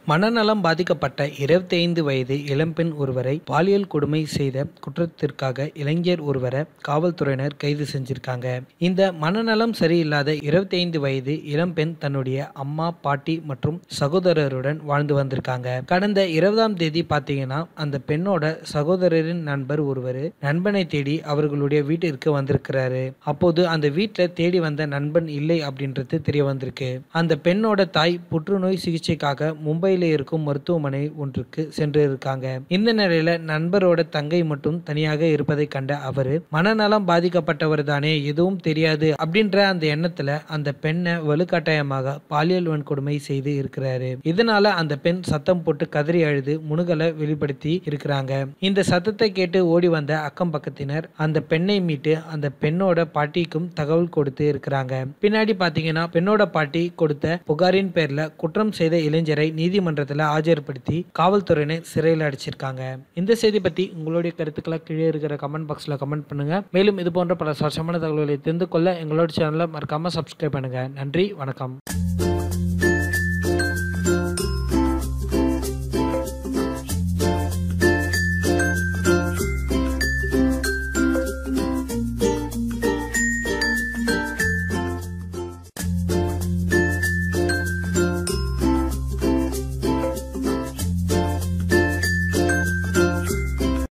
மனநலம் பாதிக்கப்பட்ட இருபத்தைந்து வயது இளம்பெண் ஒருவரை பாலியல் கொடுமை செய்த குற்றத்திற்காக இளைஞர் ஒருவரை காவல்துறையினர் கைது செஞ்சிருக்காங்க இந்த மனநலம் சரியில்லாத இருபத்தைந்து வயது இளம்பெண் தன்னுடைய அம்மா பாட்டி மற்றும் சகோதரருடன் வாழ்ந்து வந்திருக்காங்க கடந்த இருபதாம் தேதி பார்த்தீங்கன்னா அந்த பெண்ணோட சகோதரரின் நண்பர் ஒருவர் நண்பனை தேடி அவர்களுடைய வீட்டிற்கு வந்திருக்கிறாரு அப்போது அந்த வீட்டில் தேடி வந்த நண்பன் இல்லை அப்படின்றது தெரிய வந்திருக்கு அந்த பெண்ணோட தாய் புற்றுநோய் சிகிச்சைக்காக மும்பையில் இருக்கும் மருத்துவமனை ஒன்றுக்கு சென்று இருக்காங்க இந்த நிலையில நண்பரோட தங்கை மட்டும் தனியாக இருப்பதை கண்ட அவரு மனநலம் பாதிக்கப்பட்டவர் தானே எதுவும் தெரியாது அப்படின்ற அந்த எண்ணத்துல அந்த பெண்ணை வலுக்கட்டாயமாக பாலியல் வன்கொடுமை செய்து இருக்கிறாரு இதனால அந்த பெண் சத்தம் போட்டு கதறி அழுது முணுகலை வெளிப்படுத்தி இருக்கிறாங்க இந்த சத்தத்தை கேட்டு ஓடி வந்த அக்கம் பக்கத்தினர் அந்த பெண்ணை மீட்டு அந்த பெண்ணோட பாட்டிக்கும் தகவல் கொடுத்து இருக்கிறாங்க பின்னாடி பாத்தீங்கன்னா பெண்ணோட பாட்டி கொடுத்த புகாரின் பேர்ல குற்றம் செய்த இளைஞரை நீதிமன்றத்தில் ஆஜர்படுத்தி காவல்துறையினர் சிறையில் அடைச்சிருக்காங்க இந்த செய்தி பத்தி உங்களுடைய கருத்துக்களை கீழே இருக்கிற கமெண்ட் பாக்ஸ்ல கமெண்ட் பண்ணுங்க மேலும் இது போன்ற பல சுவாரஸ்யமான தகவல்களை தெரிந்து கொள்ள எங்களோட சேனலை மறக்காம சப்ஸ்கிரைப் பண்ணுங்க நன்றி வணக்கம்